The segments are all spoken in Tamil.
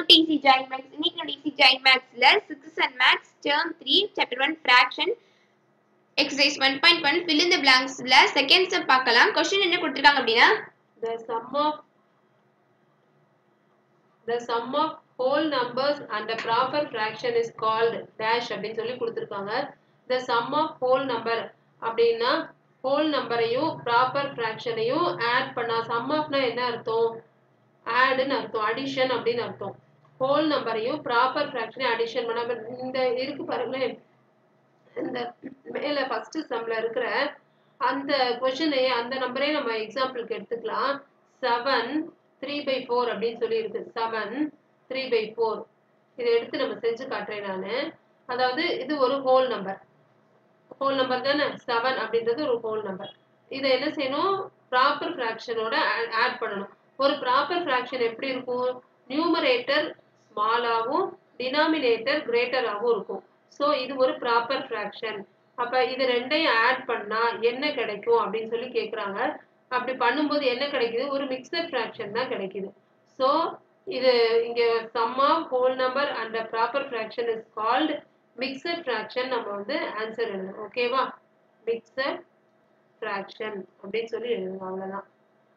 டிசி ஜாயின் மேக்ஸ் இன்னைக்கு நம்ம டிசி ஜாயின் மேக்ஸ்ல six and maths term three chapter one fraction exercise one point one fill இந்த பிளாங்க்ஸ்ல செகண்ட் ஸ்டெப் பார்க்கலாம் கொஸ்டின் என்ன கொடுத்துருக்காங்க அப்படின்னா the sum of the sum of whole numbers and the proper fraction is called dash அப்படின்னு சொல்லி கொடுத்துருக்காங்க the sum of whole number அப்படின்னா whole நம்பரையும் ப்ராப்பர் ஃப்ராக்ஷனையும் ஆட் பண்ணா sum ofனா என்ன அர்த்தம் ஆடுன்னு அர்த்தம் அடிஷன் அப்படின்னு அர்த்தம் ஹோல் நம்பரையும் ப்ராப்பர் ஃப்ராக்ஷனை அடிஷன் பண்ண இந்த இருக்கு பாருங்களேன் இந்த மேல ஃபர்ஸ்ட் சம்ல இருக்கிற அந்த கொஷனை அந்த நம்பரே நம்ம எக்ஸாம்பிளுக்கு எடுத்துக்கலாம் செவன் த்ரீ பை ஃபோர் அப்படின்னு சொல்லி இருக்கு செவன் த்ரீ பை ஃபோர் இதை எடுத்து நம்ம செஞ்சு காட்டுறேன் நான் அதாவது இது ஒரு ஹோல் நம்பர் ஹோல் நம்பர் தானே செவன் அப்படின்றது ஒரு ஹோல் நம்பர் இதை என்ன செய்யணும் ப்ராப்பர் ஃப்ராக்ஷனோட ஆட் பண்ணணும் ஒரு ப்ராப்பர் ஃப்ராக்ஷன் எப்படி இருக்கும் நியூமரேட்டர் ஸ்மாலாகவும் டினாமினேட்டர் கிரேட்டராகவும் இருக்கும் ஸோ இது ஒரு ப்ராப்பர் ஃப்ராக்ஷன் அப்ப இது ரெண்டையும் ஆட் பண்ணா என்ன கிடைக்கும் அப்படின்னு சொல்லி கேக்குறாங்க அப்படி பண்ணும்போது என்ன கிடைக்குது ஒரு மிக்சர் ஃப்ராக்ஷன் தான் கிடைக்குது ஸோ இது இங்க sum of whole number and proper fraction is called mixture fraction நம்ம வந்து ஆன்சர் எழுதணும் ஓகேவா மிக்சர் ஃப்ராக்ஷன் அப்படின்னு சொல்லி எழுதணும் அவ்வளவுதான்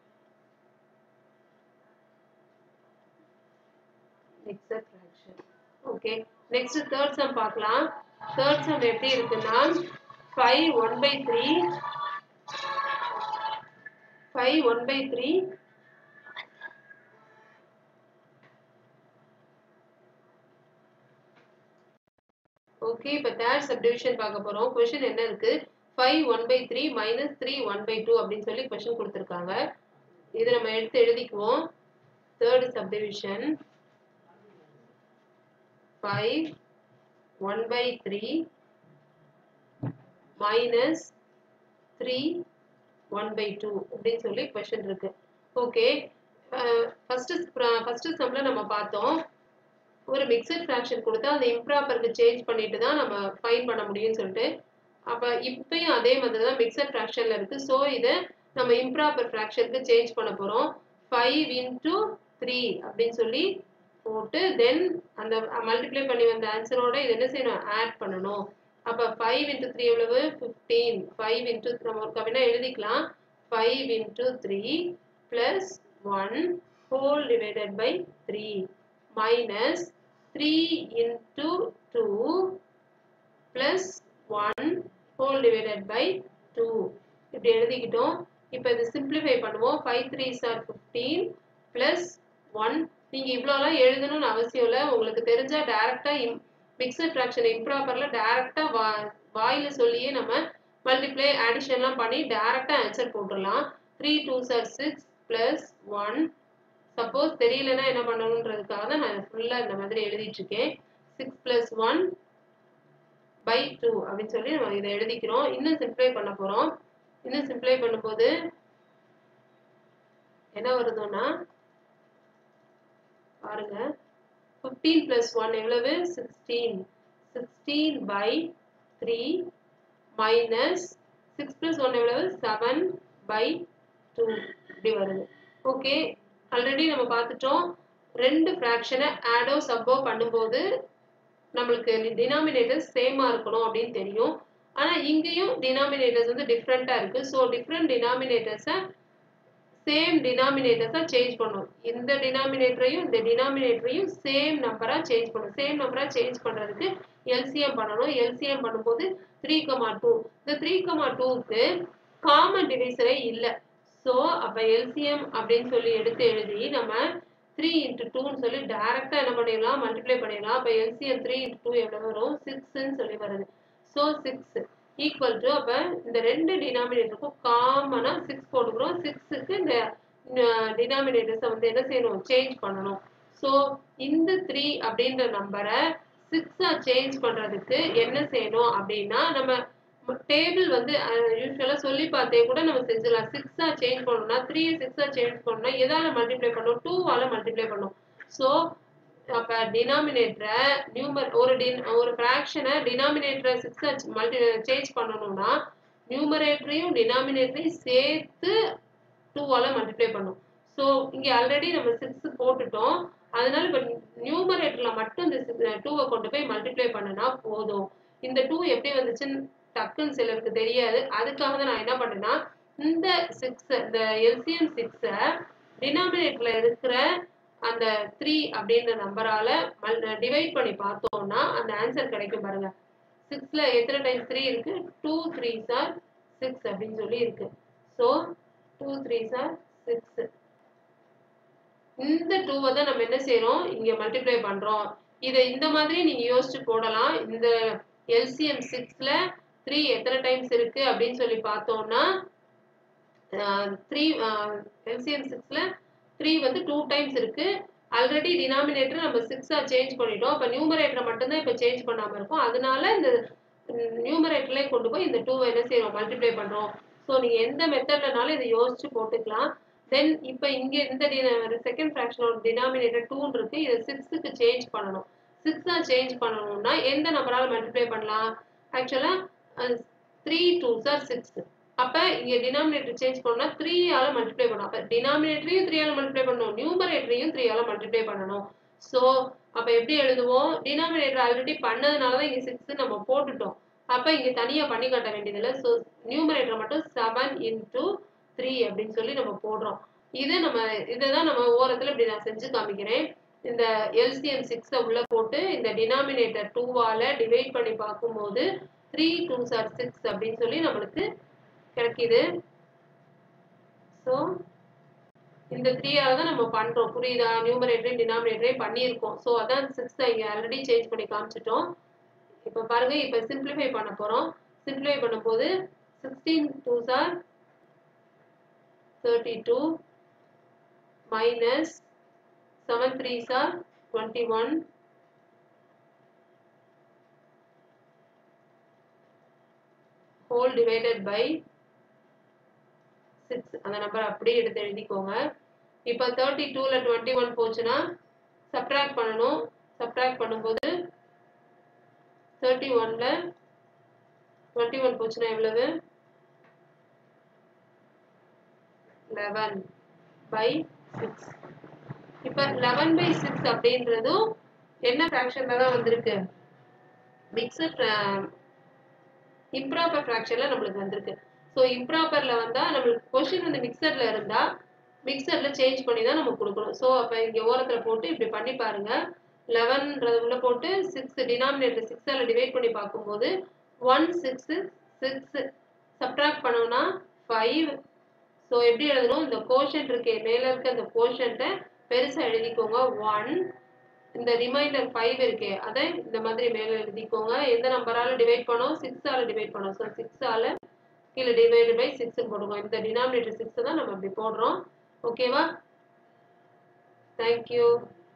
mixture fraction okay next third sum பார்க்கலாம் தேர்ட் சம் எப்படி இருக்குன்னா five one by three five one by three okay இப்போ தேர்ட் சப்டிவிஷன் பார்க்க போறோம் கொஷின் என்ன இருக்கு five one by three minus three one by two அப்படின்னு சொல்லி கொஷின் கொடுத்துருக்காங்க இது நம்ம எடுத்து எழுதிக்குவோம் third subdivision five one by three minus three one by two அப்படின்னு சொல்லி கொஷின் இருக்கு ஓகே ஃபர்ஸ்ட் ஃபர்ஸ்ட் சம்ல நம்ம பார்த்தோம் ஒரு மிக்சட் ஃப்ராக்ஷன் கொடுத்தா அந்த இம்ப்ராப்பருக்கு சேஞ்ச் பண்ணிட்டு தான் நம்ம ஃபைன் பண்ண முடியும்னு சொல்லிட்டு அப்போ இப்பயும் அதே மாதிரி தான் மிக்சட் ஃப்ராக்ஷன்ல இருக்கு ஸோ இதை நம்ம இம்ப்ராப்பர் ஃப்ராக்ஷனுக்கு சேஞ்ச் பண்ண போறோம் ஃபைவ் இன்டூ த்ரீ அப்படின்னு சொல்லி போட்டு தென் அந்த மல்டிப்ளை பண்ணி வந்த ஆன்சரோட இது என்ன செய்யணும் ஆட் பண்ணணும் அப்போ ஃபைவ் இன்டூ த்ரீ எவ்வளவு ஃபிஃப்டீன் ஃபைவ் இன்டூ நம்ம ஒரு கவினா எழுதிக்கலாம் five into three plus one whole divided by three minus three into two plus one whole divided by two இப்படி எழுதிக்கிட்டோம் இப்போ இது சிம்பிளிஃபை பண்ணுவோம் five three are fifteen plus one நீங்கள் இவ்வளோலாம் எழுதணும்னு அவசியம் இல்லை உங்களுக்கு தெரிஞ்சால் டேரெக்டாக இம் மிக்சர் ஃப்ராக்ஷன் இம்ப்ராப்பரில் டேரெக்டாக வா வாயில் சொல்லியே நம்ம மல்டிப்ளை ஆடிஷன்லாம் பண்ணி டேரெக்டாக ஆன்சர் போட்டுடலாம் three two are six plus one suppose தெரியலன்னா என்ன பண்ணணுன்றதுக்காக தான் நான் ஃபுல்லாக இந்த மாதிரி எழுதிட்டு இருக்கேன் six plus one by two அப்படின்னு சொல்லி நம்ம இதை எழுதிக்கிறோம் இன்னும் சிம்ப்ளை பண்ண போகிறோம் இன்னும் சிம்ப்ளை பண்ணும்போது என்ன வருதுன்னா பாருங்க ஃபிஃப்டீன் ப்ளஸ் ஒன் எவ்வளவு sixteen sixteen by three minus six plus one எவ்வளவு செவன் பை டூ இப்படி வருது ஓகே ஆல்ரெடி நம்ம பார்த்துட்டோம் ரெண்டு ஃப்ராக்ஷனை ஆடோ சப்போ பண்ணும்போது நம்மளுக்கு டினாமினேட்டர்ஸ் சேமாக இருக்கணும் அப்படின்னு தெரியும் ஆனால் இங்கேயும் டினாமினேட்டர்ஸ் வந்து டிஃப்ரெண்ட்டாக இருக்குது ஸோ டிஃப்ரெண்ட் டினாமினேட்டர்ஸை சேம் டினாமினேட்டர்ஸாக சேஞ்ச் பண்ணும் இந்த டினாமினேட்டரையும் இந்த டினாமினேட்டரையும் சேம் நம்பராக சேஞ்ச் பண்ணும் சேம் நம்பராக சேஞ்ச் பண்ணுறதுக்கு எல்சிஎம் பண்ணணும் எல்சிஎம் பண்ணும்போது த்ரீ கமா டூ இந்த த்ரீ கமா டூக்கு காமன் டிவைசரே இல்லை ஸோ அப்போ எல்சிஎம் அப்படின்னு சொல்லி எடுத்து எழுதி நம்ம த்ரீ இன்ட்டு டூன்னு சொல்லி டேரெக்டாக என்ன பண்ணிடலாம் மல்டிப்ளை பண்ணிடலாம் அப்போ எல்சிஎம் த்ரீ இன்ட்டு டூ எவ்வளோ வரும் சிக்ஸ்ன்னு சொல்லி வருது ஸோ சிக்ஸ் ஈக்குவல் டு அப்போ இந்த ரெண்டு டினாமினேட்டருக்கும் காமனாக சிக்ஸ் போட்டுக்கிறோம் சிக்ஸுக்கு இந்த டினாமினேட்டர்ஸை வந்து என்ன செய்யணும் சேஞ்ச் பண்ணணும் ஸோ இந்த த்ரீ அப்படின்ற நம்பரை சிக்ஸாக சேஞ்ச் பண்ணுறதுக்கு என்ன செய்யணும் அப்படின்னா நம்ம டேபிள் வந்து யூஸ்வலாக சொல்லி பார்த்தே கூட நம்ம செஞ்சிடலாம் சிக்ஸாக சேஞ்ச் பண்ணணும்னா த்ரீ சிக்ஸாக சேஞ்ச் பண்ணணும்னா எதால் மல்டிப்ளை பண்ணணும் டூவால் மல்டிப்ளை பண்ணணும் ஸோ அப்போ டினாமினேட்டரை நியூமர் ஒரு டின் ஒரு ஃப்ராக்ஷனை டினாமினேட்டரை சிக்ஸை மல்டி சேஞ்ச் பண்ணணும்னா நியூமரேட்டரையும் டினாமினேட்டரையும் சேர்த்து டூவால் மல்டிப்ளை பண்ணும் ஸோ இங்கே ஆல்ரெடி நம்ம சிக்ஸ் போட்டுட்டோம் அதனால இப்போ நியூமரேட்டர்ல மட்டும் இந்த டூவை கொண்டு போய் மல்டிப்ளை பண்ணுனா போதும் இந்த டூ எப்படி வந்துச்சுன்னு டக்குன்னு சிலருக்கு தெரியாது அதுக்காக தான் நான் என்ன பண்ணேன்னா இந்த சிக்ஸ் இந்த எல்சிஎம் சிக்ஸை டினாமினேட்டர்ல இருக்கிற அந்த த்ரீ அப்படின்ற நம்பரால டிவைட் பண்ணி பார்த்தோம்னா அந்த ஆன்சர் கிடைக்கும் பாருங்க சிக்ஸ்ல எத்தனை டைம்ஸ் த்ரீ இருக்கு டூ த்ரீ சார் சிக்ஸ் அப்படின்னு சொல்லி இருக்கு so two three are six இந்த டூவை தான் நம்ம என்ன செய்யறோம் இங்க மல்டிப்ளை பண்றோம் இதை இந்த மாதிரி நீங்க யோசிச்சு போடலாம் இந்த எல்சிஎம் சிக்ஸ்ல த்ரீ எத்தனை டைம்ஸ் இருக்கு அப்படின்னு சொல்லி பார்த்தோம்னா த்ரீ எல்சிஎம் சிக்ஸ்ல த்ரீ வந்து டூ டைம்ஸ் இருக்கு ஆல்ரெடி டினாமினேட்டர் நம்ம சிக்ஸா சேஞ்ச் பண்ணிட்டோம் அப்போ நியூமரேட்டரை மட்டும்தான் இப்போ சேஞ்ச் பண்ணாம இருக்கும் அதனால இந்த நியூமரேட்டர்லேயே கொண்டு போய் இந்த டூவை என்ன செய்யறோம் மல்டிப்ளை பண்றோம் ஸோ நீங்க எந்த மெத்தட்லனாலும் இதை யோசிச்சு போட்டுக்கலாம் தென் இப்போ இங்க இந்த செகண்ட் ஃப்ராக்ஷனோட டினாமினேட்டர் டூன்னு இருக்கு இதை சிக்ஸுக்கு சேஞ்ச் பண்ணணும் சிக்ஸா சேஞ்ச் பண்ணணும்னா எந்த நம்பரால மல்டிப்ளை பண்ணலாம் ஆக்சுவலா த்ரீ டூ சார் சிக்ஸ் அப்ப இங்க டினாமினேட்டர் சேஞ்ச் பண்ணா த்ரீ ஆல மல்டிப்ளை பண்ணணும் அப்ப டினாமினேட்டரையும் த்ரீ ஆல மல்டிப்ளை பண்ணணும் நியூமரேட்டரையும் த்ரீ ஆல மல்டிப்ளை பண்ணணும் சோ அப்ப எப்படி எழுதுவோம் டினாமினேட்டர் ஆல்ரெடி பண்ணதுனாலதான் இங்க சிக்ஸ் நம்ம போட்டுட்டோம் அப்ப இங்க தனியா பண்ணி காட்ட வேண்டியதில்லை ஸோ நியூமரேட்டர் மட்டும் செவன் இன்டூ த்ரீ அப்படின்னு சொல்லி நம்ம போடுறோம் இது நம்ம இதுதான் நம்ம ஓரத்துல இப்படி நான் செஞ்சு காமிக்கிறேன் இந்த எல்சிஎம் சிக்ஸை உள்ள போட்டு இந்த டினாமினேட்டர் டூவால டிவைட் பண்ணி பார்க்கும்போது த்ரீ டூ சார் சிக்ஸ் அப்படின்னு சொல்லி நம்மளுக்கு கிடைக்குது ஸோ இந்த த்ரீயால தான் நம்ம பண்றோம் புரியுதா நியூமரேட்டரையும் டினாமினேட்டரையும் பண்ணியிருக்கோம் ஸோ அதான் சிக்ஸ் இங்க ஆல்ரெடி சேஞ்ச் பண்ணி காமிச்சிட்டோம் இப்போ பாருங்க இப்போ சிம்பிளிஃபை பண்ண போறோம் சிம்பிளிஃபை பண்ணும்போது sixteen two are thirty two minus seven three are twenty one whole divided by six அந்த நம்பர் அப்படியே எடுத்து எழுதிக்கோங்க இப்போ தேர்ட்டி டூவில் டுவெண்ட்டி ஒன் போச்சுன்னா சப்ட்ராக்ட் பண்ணணும் சப்ட்ராக்ட் பண்ணும்போது தேர்ட்டி ஒனில் டுவெண்ட்டி ஒன் போச்சுன்னா எவ்வளவு லெவன் பை சிக்ஸ் இப்போ லெவன் பை சிக்ஸ் அப்படின்றதும் என்ன ஃப்ராக்ஷனில் தான் வந்திருக்கு மிக்சட் இம்ப்ராப்பர் ஃப்ராக்ஷனில் நம்மளுக்கு வந்திருக்கு ஸோ இம்ப்ராப்பரில் வந்தால் நம்மளுக்கு கொஷின் வந்து மிக்சரில் இருந்தால் மிக்சரில் சேஞ்ச் பண்ணி தான் நம்ம கொடுக்கணும் ஸோ அப்போ இங்கே ஓரத்தில் போட்டு இப்படி பண்ணி பாருங்க லெவன்ன்றது உள்ள போட்டு சிக்ஸ் டினாமினேட்டர் சிக்ஸால் டிவைட் பண்ணி பார்க்கும்போது ஒன் சிக்ஸு சிக்ஸ் சப்ட்ராக்ட் பண்ணோம்னா ஃபைவ் ஸோ எப்படி எழுதணும் இந்த கோஷன் இருக்கே மேலே இருக்க இந்த கோஷன்ட்டை பெருசாக எழுதிக்கோங்க ஒன் இந்த ரிமைண்டர் ஃபைவ் இருக்கே அதை இந்த மாதிரி மேலே எழுதிக்கோங்க எந்த நம்பரால டிவைட் பண்ணோம் சிக்ஸால டிவைட் பண்ணோம் ஸோ சிக்ஸால கீழே டிவைடு பை சிக்ஸ் போடுவோம் இந்த டினாமினேட்டர் சிக்ஸ் தான் நம்ம இப்படி போடுறோம் ஓகேவா தேங்க்யூ